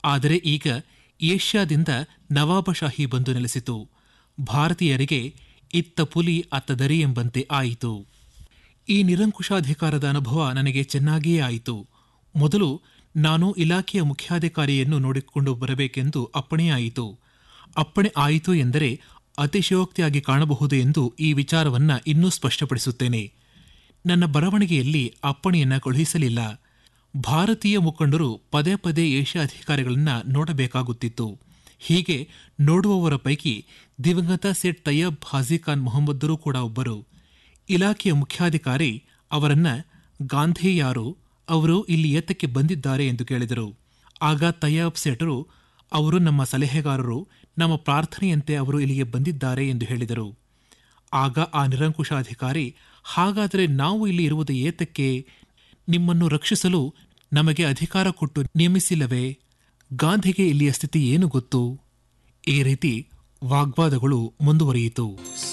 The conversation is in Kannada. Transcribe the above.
ಆದರೆ ಈಗ ಏಷ್ಯಾದಿಂದ ನವಾಬಶಾಹಿ ಬಂದು ನೆಲೆಸಿತು ಭಾರತೀಯರಿಗೆ ಇತ್ತ ಪುಲಿ ಅತ್ತ ದರಿ ಎಂಬಂತೆ ಆಯಿತು ಈ ನಿರಂಕುಶಾಧಿಕಾರದ ಅನುಭವ ನನಗೆ ಚೆನ್ನಾಗಿಯೇ ಆಯಿತು ಮೊದಲು ನಾನು ಇಲಾಖೆಯ ಮುಖ್ಯಾಧಿಕಾರಿಯನ್ನು ನೋಡಿಕೊಂಡು ಬರಬೇಕೆಂದು ಅಪ್ಪಣೆಯಾಯಿತು ಅಪ್ಪಣೆ ಆಯಿತು ಎಂದರೆ ಅತಿಶಯೋಕ್ತಿಯಾಗಿ ಕಾಣಬಹುದು ಎಂದು ಈ ವಿಚಾರವನ್ನ ಇನ್ನೂ ಸ್ಪಷ್ಟಪಡಿಸುತ್ತೇನೆ ನನ್ನ ಬರವಣಿಗೆಯಲ್ಲಿ ಅಪ್ಪಣೆಯನ್ನ ಕಳುಹಿಸಲಿಲ್ಲ ಭಾರತೀಯ ಮುಖಂಡರು ಪದೇ ಪದೇ ಏಷ್ಯಾ ಅಧಿಕಾರಿಗಳನ್ನ ನೋಡಬೇಕಾಗುತ್ತಿತ್ತು ಹೀಗೆ ನೋಡುವವರ ಪೈಕಿ ದಿವಂಗತ ಸೇಠ್ ತಯ್ಯಬ್ ಹಾಜಿಖಾನ್ ಮೊಹಮ್ಮದ್ದರು ಕೂಡ ಒಬ್ಬರು ಇಲಾಖೆಯ ಮುಖ್ಯಾಧಿಕಾರಿ ಅವರನ್ನ ಗಾಂಧಿ ಯಾರು ಅವರು ಇಲ್ಲಿ ಏತಕ್ಕೆ ಬಂದಿದ್ದಾರೆ ಎಂದು ಕೇಳಿದರು ಆಗ ತಯ್ಯಬ್ ಸೇಠರು ಅವರು ನಮ್ಮ ಸಲಹೆಗಾರರು ನಮ್ಮ ಪ್ರಾರ್ಥನೆಯಂತೆ ಅವರು ಇಲ್ಲಿಗೆ ಬಂದಿದ್ದಾರೆ ಎಂದು ಹೇಳಿದರು ಆಗ ಆ ನಿರಂಕುಶಾಧಿಕಾರಿ ಹಾಗಾದರೆ ನಾವು ಇಲ್ಲಿ ಇರುವುದು ಏತಕ್ಕೆ ನಿಮ್ಮನ್ನು ರಕ್ಷಿಸಲು ನಮಗೆ ಅಧಿಕಾರ ಕೊಟ್ಟು ನೇಮಿಸಿಲ್ಲವೇ ಗಾಂಧಿಗೆ ಇಲ್ಲಿಯ ಸ್ಥಿತಿ ಏನು ಗೊತ್ತು ಈ ರೀತಿ ವಾಗ್ವಾದಗಳು ಮುಂದುವರಿಯಿತು